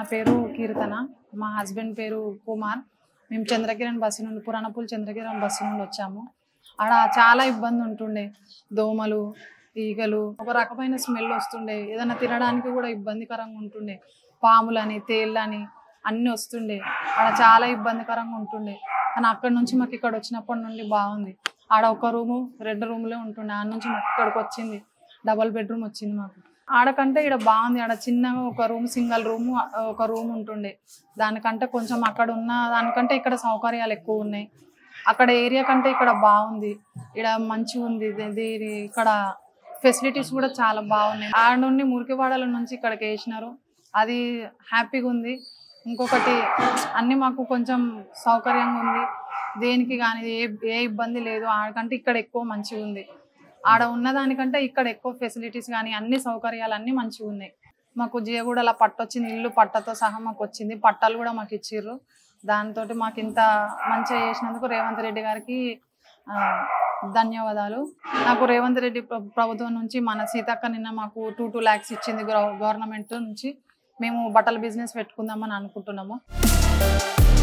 పేరు కీర్తన మా హస్బెండ్ పేరు కుమార్ మేము చంద్రకిరణ్ బస్సు నుండి పురాణపూల్ చంద్రకిరణ్ బస్సు నుండి వచ్చాము ఆడ చాలా ఇబ్బంది ఉంటుండే దోమలు ఈగలు ఒక రకమైన స్మెల్ వస్తుండే ఏదైనా తినడానికి కూడా ఇబ్బందికరంగా ఉంటుండే పాములని తేళ్ళని అన్నీ వస్తుండే ఆడ చాలా ఇబ్బందికరంగా ఉంటుండే కానీ అక్కడ నుంచి మాకు ఇక్కడ వచ్చినప్పటి నుండి బాగుంది ఆడ ఒక రూము రెండు రూములే ఉంటుండే ఆడ నుంచి మాకు ఇక్కడికి వచ్చింది డబల్ బెడ్రూమ్ వచ్చింది మాకు ఆడకంటే ఇక్కడ బాగుంది ఆడ చిన్నగా ఒక రూమ్ సింగల్ రూమ్ ఒక రూమ్ ఉంటుండే దానికంటే కొంచెం అక్కడ ఉన్న దానికంటే ఇక్కడ సౌకర్యాలు ఎక్కువ ఉన్నాయి అక్కడ ఏరియా కంటే ఇక్కడ బాగుంది ఇక్కడ మంచిగా ఉంది ఇది- ఇది ఇక్కడ ఫెసిలిటీస్ కూడా చాలా బాగున్నాయి ఆడ నుండి మురికివాడల నుంచి ఇక్కడికి వేసినారు అది హ్యాపీగా ఉంది ఇంకొకటి అన్ని మాకు కొంచెం సౌకర్యంగా ఉంది దేనికి కానీ ఏ ఏ ఇబ్బంది లేదు ఆడకంటే ఇక్కడ ఎక్కువ మంచిగా ఉంది ఆడ ఉన్నదానికంటే ఇక్కడ ఎక్కువ ఫెసిలిటీస్ కానీ అన్ని సౌకర్యాలు అన్ని మంచిగా ఉన్నాయి మాకు జియగూడల పట్ట వచ్చింది ఇల్లు పట్టతో సహా మాకు వచ్చింది పట్టాలు కూడా మాకు ఇచ్చిర్రు దాంతో మాకు ఇంత మంచిగా చేసినందుకు రేవంత్ రెడ్డి గారికి ఆ, ధన్యవాదాలు నాకు రేవంత్ రెడ్డి ప్ర- ప్రభుత్వం నుంచి మన సీతక్క నిన్న మాకు టూ టూ ల్యాక్స్ ఇచ్చింది గవ- గవర్నమెంట్ నుంచి మేము బట్టల బిజినెస్ పెట్టుకుందామని అనుకుంటున్నాము